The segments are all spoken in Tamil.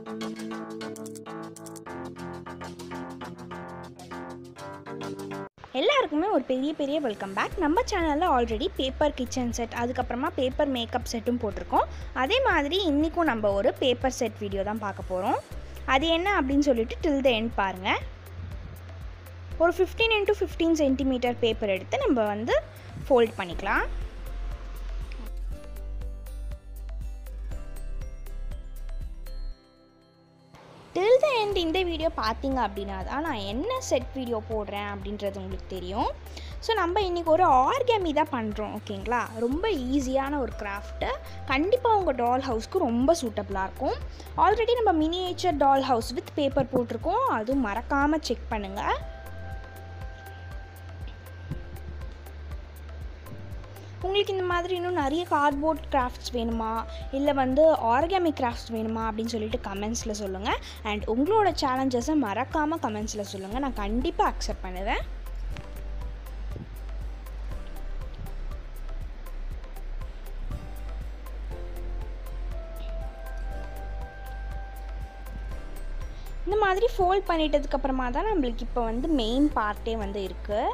எல்லாருக்குமே ஒரு பெரிய பெரிய வெல்கம் பேக் நம்ம சேனலில் ஆல்ரெடி பேப்பர் கிச்சன் செட் அதுக்கப்புறமா பேப்பர் மேக்கப் செட்டும் போட்டிருக்கோம் அதே மாதிரி இன்றைக்கும் நம்ம ஒரு பேப்பர் செட் வீடியோ தான் பார்க்க போகிறோம் அது என்ன அப்படின்னு சொல்லிட்டு டில் த எண்ட் பாருங்கள் ஒரு fifteen into fifteen centimetre paper எடுத்து நம்ம வந்து ஃபோல்ட் பண்ணிக்கலாம் டில் த எண்ட் இந்த வீடியோ பார்த்தீங்க அப்படின்னா தான் நான் என்ன செட் வீடியோ போடுறேன் அப்படின்றது உங்களுக்கு தெரியும் ஸோ நம்ம இன்றைக்கி ஒரு ஆர்கேமி தான் பண்ணுறோம் ஓகேங்களா ரொம்ப ஈஸியான ஒரு கிராஃப்ட்டு கண்டிப்பாக உங்கள் டால் ஹவுஸ்க்கு ரொம்ப சூட்டபுளாக இருக்கும் ஆல்ரெடி நம்ம miniature doll house with paper போட்டிருக்கோம் அதுவும் மறக்காமல் செக் பண்ணுங்கள் உங்களுக்கு இந்த மாதிரி இன்னும் நிறைய கார்ட்போர்ட் கிராஃப்ட்ஸ் வேணுமா இல்லை வந்து ஆர்காமிக் கிராஃப்ட்ஸ் வேணுமா அப்படின்னு சொல்லிட்டு கமெண்ட்ஸில் சொல்லுங்கள் அண்ட் உங்களோட சேலஞ்சஸை மறக்காமல் கமெண்ட்ஸில் சொல்லுங்கள் நான் கண்டிப்பாக அக்செப்ட் பண்ணுவேன் இந்த மாதிரி ஃபோல்ட் பண்ணிட்டதுக்கப்புறமா தான் நம்மளுக்கு இப்போ வந்து மெயின் பார்ட்டே வந்து இருக்குது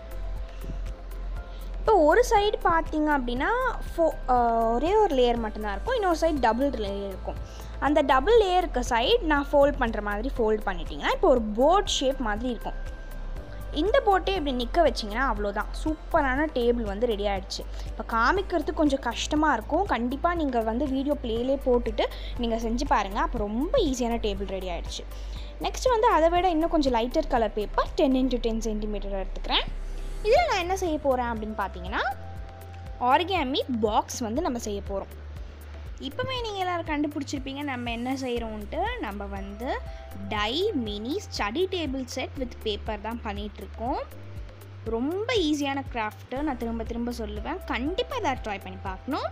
இப்போ ஒரு சைடு பார்த்தீங்க அப்படின்னா ஃபோ ஒரே ஒரு லேயர் மட்டும்தான் இருக்கும் இன்னொரு சைடு டபுள் லேயர் இருக்கும் அந்த டபுள் லேயருக்கு சைடு நான் ஃபோல்ட் பண்ணுற மாதிரி ஃபோல்ட் பண்ணிட்டீங்கன்னா இப்போ ஒரு போர்ட் ஷேப் மாதிரி இருக்கும் இந்த போட்டே இப்படி நிற்க வச்சிங்கன்னா அவ்வளோதான் சூப்பரான டேபிள் வந்து ரெடி ஆகிடுச்சு இப்போ காமிக்கிறதுக்கு கொஞ்சம் கஷ்டமாக இருக்கும் கண்டிப்பாக நீங்கள் வந்து வீடியோ ப்ளேலே போட்டுட்டு நீங்கள் செஞ்சு பாருங்கள் அப்போ ரொம்ப ஈஸியான டேபிள் ரெடி ஆகிடுச்சு நெக்ஸ்ட் வந்து அதை விட இன்னும் கொஞ்சம் lighter colour paper ten into ten centimetre எடுத்துக்கிறேன் இதில் நான் என்ன செய்ய போகிறேன் அப்படின்னு பார்த்தீங்கன்னா ஆர்காமி பாக்ஸ் வந்து நம்ம செய்ய போகிறோம் இப்போவே நீங்கள் எல்லோரும் கண்டுபிடிச்சிருப்பீங்க நம்ம என்ன செய்கிறோன்ட்டு நம்ம வந்து டை mini study table set with paper தான் பண்ணிகிட்ருக்கோம் ரொம்ப ஈஸியான கிராஃப்ட்டு நான் திரும்ப திரும்ப சொல்லுவேன் கண்டிப்பாக எதாவது ட்ரை பண்ணி பார்க்கணும்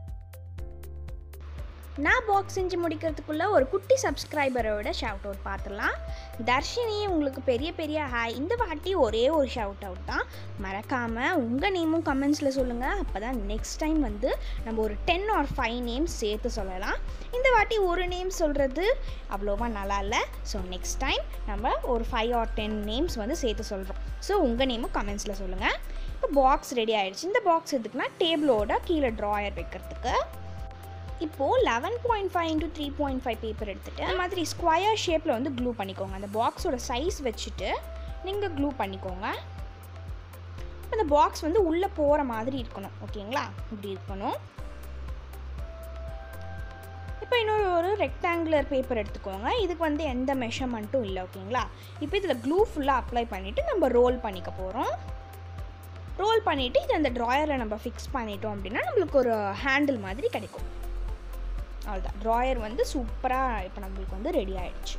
நான் பாக்ஸ் செஞ்சு முடிக்கிறதுக்குள்ளே ஒரு குட்டி சப்ஸ்கிரைபரோட ஷவுட் அவுட் பார்த்துடலாம் தர்ஷினி உங்களுக்கு பெரிய பெரிய ஹாய் இந்த வாட்டி ஒரே ஒரு ஷவுட் அவுட் தான் மறக்காமல் உங்கள் நேமும் கமெண்ட்ஸில் சொல்லுங்கள் அப்போ தான் நெக்ஸ்ட் டைம் வந்து நம்ம ஒரு டென் ஆர் ஃபைவ் நேம்ஸ் சேர்த்து சொல்லலாம் இந்த வாட்டி ஒரு நேம் சொல்கிறது அவ்வளோவா நல்லா இல்லை ஸோ நெக்ஸ்ட் டைம் நம்ம ஒரு ஃபைவ் ஆர் டென் நேம்ஸ் வந்து சேர்த்து சொல்கிறோம் ஸோ உங்கள் நேமும் கமெண்ட்ஸில் சொல்லுங்கள் இப்போ பாக்ஸ் ரெடி ஆகிடுச்சு இந்த பாக்ஸ் எதுக்குன்னா டேபிளோட கீழே ட்ராயர் வைக்கிறதுக்கு இப்போது eleven point five into three point five paper எடுத்துகிட்டு அந்த மாதிரி ஸ்கொயர் ஷேப்பில் வந்து க்ளூ பண்ணிக்கோங்க அந்த பாக்ஸோட சைஸ் வச்சுட்டு நீங்கள் க்ளூ பண்ணிக்கோங்க அந்த பாக்ஸ் வந்து உள்ளே போகிற மாதிரி இருக்கணும் ஓகேங்களா இப்படி இருக்கணும் இப்போ இன்னொரு ஒரு ரெக்டாங்குலர் பேப்பர் எடுத்துக்கோங்க இதுக்கு வந்து எந்த மெஷர்மெண்ட்டும் இல்லை ஓகேங்களா இப்போ இதில் க்ளூ ஃபுல்லாக அப்ளை பண்ணிவிட்டு நம்ம ரோல் பண்ணிக்க போகிறோம் ரோல் பண்ணிவிட்டு இது அந்த ட்ராயரை நம்ம ஃபிக்ஸ் பண்ணிட்டோம் அப்படின்னா நம்மளுக்கு ஒரு ஹேண்டில் மாதிரி கிடைக்கும் அவ்வளோதான் ட்ராயர் வந்து சூப்பராக இப்போ நம்மளுக்கு வந்து ரெடி ஆகிடுச்சு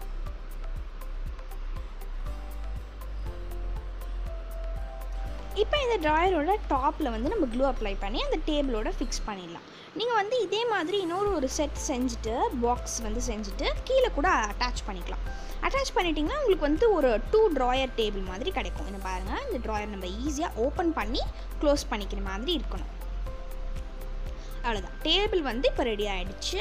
இப்போ இந்த ட்ராயரோட டாப்பில் வந்து நம்ம க்ளூ அப்ளை பண்ணி அந்த டேபிளோட ஃபிக்ஸ் பண்ணிடலாம் நீங்கள் வந்து இதே மாதிரி இன்னொரு ஒரு செட் செஞ்சுட்டு பாக்ஸ் வந்து செஞ்சுட்டு கீழே கூட அட்டாச் பண்ணிக்கலாம் அட்டாச் பண்ணிட்டிங்கன்னா உங்களுக்கு வந்து ஒரு டூ ட்ராயர் டேபிள் மாதிரி கிடைக்கும் என்ன பாருங்கள் இந்த ட்ராயர் நம்ம ஈஸியாக ஓப்பன் பண்ணி க்ளோஸ் பண்ணிக்கிற மாதிரி இருக்கணும் அவ்வளோதான் டேபிள் வந்து இப்போ ரெடி ஆகிடுச்சு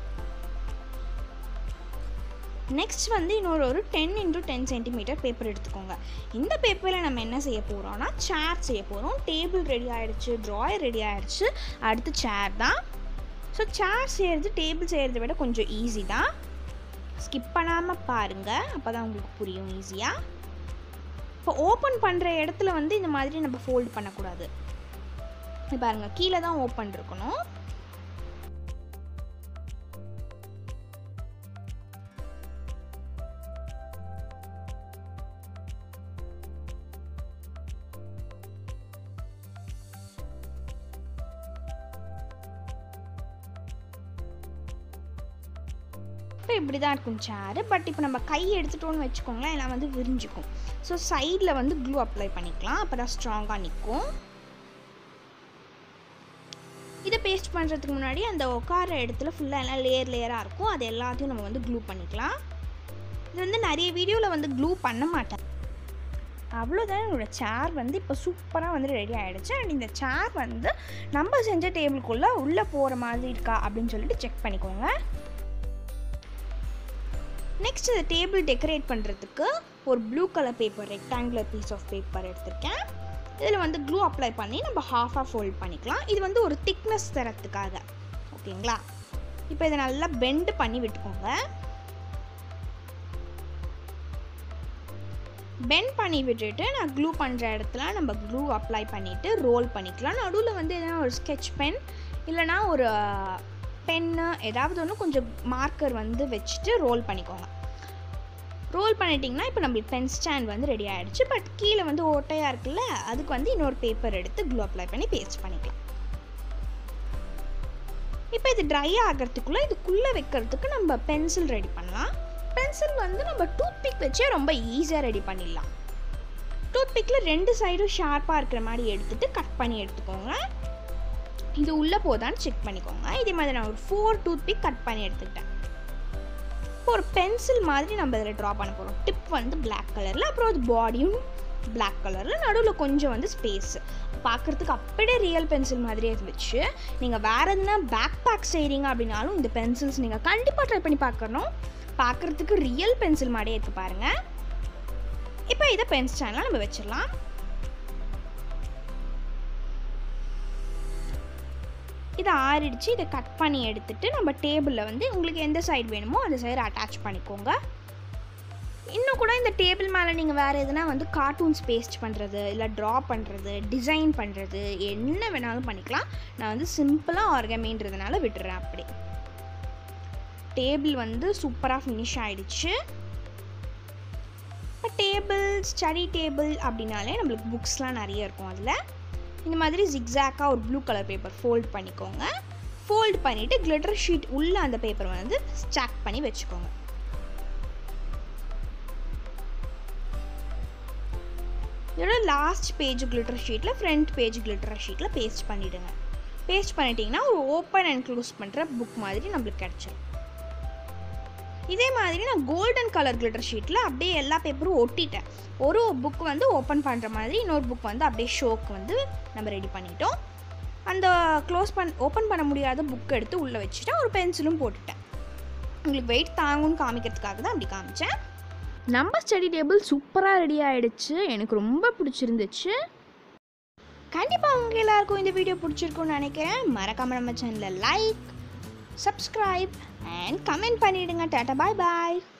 நெக்ஸ்ட் வந்து இன்னொரு ஒரு ten into ten centimetre paper எடுத்துக்கோங்க இந்த பேப்பரில் நம்ம என்ன செய்ய போகிறோம்னா சேர் செய்ய போகிறோம் டேபிள் ரெடி ஆகிடுச்சு ட்ராயர் ரெடி ஆகிடுச்சு அடுத்து சேர் தான் ஸோ சேர் செய்கிறது டேபிள் செய்கிறத விட கொஞ்சம் ஈஸி தான் ஸ்கிப் பண்ணாமல் பாருங்கள் அப்போ தான் உங்களுக்கு புரியும் ஈஸியாக இப்போ ஓப்பன் பண்ணுற இடத்துல வந்து இந்த மாதிரி நம்ம ஃபோல்டு பண்ணக்கூடாது பாருங்கள் கீழே தான் ஓப்பன் இருக்கணும் இப்போ இப்படி தான் இருக்கும் சேரு பட் இப்போ நம்ம கை எடுத்துட்டோன்னு வச்சுக்கோங்களேன் எல்லாம் வந்து விரிஞ்சிக்கும் ஸோ சைடில் வந்து க்ளூ அப்ளை பண்ணிக்கலாம் அப்போ தான் ஸ்ட்ராங்காக நிற்கும் இதை பேஸ்ட் பண்ணுறதுக்கு முன்னாடி அந்த உட்கார இடத்துல ஃபுல்லாக எல்லாம் லேயர் லேயராக இருக்கும் அது எல்லாத்தையும் நம்ம வந்து க்ளூ பண்ணிக்கலாம் இது வந்து நிறைய வீடியோவில் வந்து க்ளூ பண்ண மாட்டேன் அவ்வளோதான் என்னோடய சேர் வந்து இப்போ சூப்பராக வந்து ரெடி ஆகிடுச்சு அண்ட் இந்த சேர் வந்து நம்ம செஞ்ச டேபிளுக்குள்ளே உள்ளே போகிற மாதிரி இருக்கா அப்படின்னு சொல்லிட்டு செக் பண்ணிக்கோங்க நெக்ஸ்ட் இந்த டேபிள் டெக்கரேட் பண்ணுறதுக்கு ஒரு blue colour paper rectangular piece of paper எடுத்திருக்கேன் இதில் வந்து க்ளூ அப்ளை பண்ணி நம்ம ஹாஃபாக ஃபோல்ட் பண்ணிக்கலாம் இது வந்து ஒரு திக்னஸ் தரத்துக்காக ஓகேங்களா இப்போ இதை நல்லா பெண்ட் பண்ணி விட்டுக்கோங்க பெண்ட் பண்ணி விட்டுட்டு நான் க்ளூ பண்ணுற இடத்துல நம்ம க்ளூ அப்ளை பண்ணிவிட்டு ரோல் பண்ணிக்கலாம் நடுவில் வந்து எதனா ஒரு ஸ்கெட்ச் பென் இல்லைனா ஒரு பென்னு ஏதாவது ஒன்று கொஞ்சம் மார்க்கர் வந்து வச்சுட்டு ரோல் பண்ணிக்கோங்க ரோல் பண்ணிட்டிங்கன்னா இப்போ நம்மளுக்கு பென் ஸ்டாண்ட் வந்து ரெடி ஆகிடுச்சு பட் கீழே வந்து ஓட்டையாக இருக்குல்ல அதுக்கு வந்து இன்னொரு பேப்பர் எடுத்து க்ளூ அப்ளை பண்ணி பேஸ்ட் பண்ணிக்கலாம் இப்போ இது ட்ரை ஆகிறதுக்குள்ளே இதுக்குள்ளே வைக்கிறதுக்கு நம்ம பென்சில் ரெடி பண்ணலாம் பென்சில் வந்து நம்ம டூத் பிக் வச்சே ரொம்ப ஈஸியாக ரெடி பண்ணிடலாம் டூத் பிக்கில் ரெண்டு சைடும் ஷார்ப்பாக இருக்கிற மாதிரி எடுத்துகிட்டு கட் பண்ணி எடுத்துக்கோங்க இது உள்ளே போதான்னு செக் பண்ணிக்கோங்க இதே மாதிரி நான் ஒரு ஃபோர் டூத் பிக் கட் பண்ணி எடுத்துக்கிட்டேன் இப்போ ஒரு பென்சில் மாதிரி நம்ம இதில் ட்ரா பண்ண போகிறோம் டிப் வந்து பிளாக் கலரில் அப்புறம் அது பாடியும் பிளாக் கலரில் நடுவில் கொஞ்சம் வந்து ஸ்பேஸ் பார்க்குறதுக்கு அப்படியே ரியல் பென்சில் மாதிரியே இருந்துச்சு நீங்கள் வேறு எதுனா பேக் பேக் செய்கிறீங்க அப்படின்னாலும் இந்த பென்சில்ஸ் நீங்கள் கண்டிப்பாக ட்ரை பண்ணி பார்க்கணும் பார்க்குறதுக்கு ரியல் பென்சில் மாதிரியே இருக்குது பாருங்கள் இப்போ இதை பென் ஸ்டாண்டில் நம்ம வச்சிடலாம் இதை ஆறிடுச்சு இதை கட் பண்ணி எடுத்துட்டு நம்ம டேபிளில் வந்து உங்களுக்கு எந்த சைடு வேணுமோ அந்த சைடு அட்டாச் பண்ணிக்கோங்க இன்னும் கூட இந்த டேபிள் மேலே நீங்கள் வேறு எதுனா வந்து கார்ட்டூன்ஸ் பேஸ்ட் பண்ணுறது இல்லை ட்ரா பண்ணுறது டிசைன் பண்ணுறது என்ன வேணாலும் பண்ணிக்கலாம் நான் வந்து சிம்பிளாக ஆர்கமேன்றதுனால விட்டுறேன் அப்படி டேபிள் வந்து சூப்பராக ஃபினிஷ் ஆகிடுச்சு இப்போ டேபிள் ஸ்டடி டேபிள் அப்படின்னாலே நம்மளுக்கு புக்ஸ்லாம் நிறைய இருக்கும் அதில் இந்த மாதிரி ஜிக்ஸாக்காக ஒரு ப்ளூ கலர் பேப்பர் ஃபோல்ட் பண்ணிக்கோங்க ஃபோல்ட் பண்ணிவிட்டு கிளிட்டர் ஷீட் உள்ளே அந்த பேப்பர் வந்து ஸ்டாக் பண்ணி வச்சுக்கோங்க இதோட லாஸ்ட் பேஜ் கிளிட்டர் ஷீட்டில் ஃப்ரண்ட் பேஜ் கிளிட்டர் ஷீட்டில் பேஸ்ட் பண்ணிவிடுங்க பேஸ்ட் பண்ணிட்டீங்கன்னா ஒரு ஓப்பன் அண்ட் க்ளோஸ் பண்ணுற புக் மாதிரி நம்மளுக்கு கிடச்சிடும் இதே மாதிரி நான் கோல்டன் கலர் கிளிட்டர் ஷீட்டில் அப்படியே எல்லா பேப்பரும் ஒட்டிட்டேன் ஒரு புக் வந்து ஓப்பன் பண்ணுற மாதிரி இன்னொரு புக் வந்து அப்படியே ஷோக்கு வந்து நம்ம ரெடி பண்ணிட்டோம் அந்த க்ளோஸ் பண் ஓப்பன் பண்ண முடியாத புக் எடுத்து உள்ளே வச்சுட்டேன் ஒரு பென்சிலும் போட்டுட்டேன் உங்களுக்கு வெயிட் தாங்கும்னு காமிக்கிறதுக்காக தான் அப்படி காமிச்சேன் நம்ம ஸ்டடி டேபிள் சூப்பராக ரெடி ஆகிடுச்சு எனக்கு ரொம்ப பிடிச்சிருந்துச்சு கண்டிப்பாக உங்கள் எல்லாருக்கும் இந்த வீடியோ பிடிச்சிருக்கும்னு நினைக்கிறேன் மறக்காமல் நம்ம சேனலில் லைக் சப்ஸ்கிரைப் அண்ட் கமெண்ட் பண்ணிவிடுங்க டாட்டா பாய் பாய்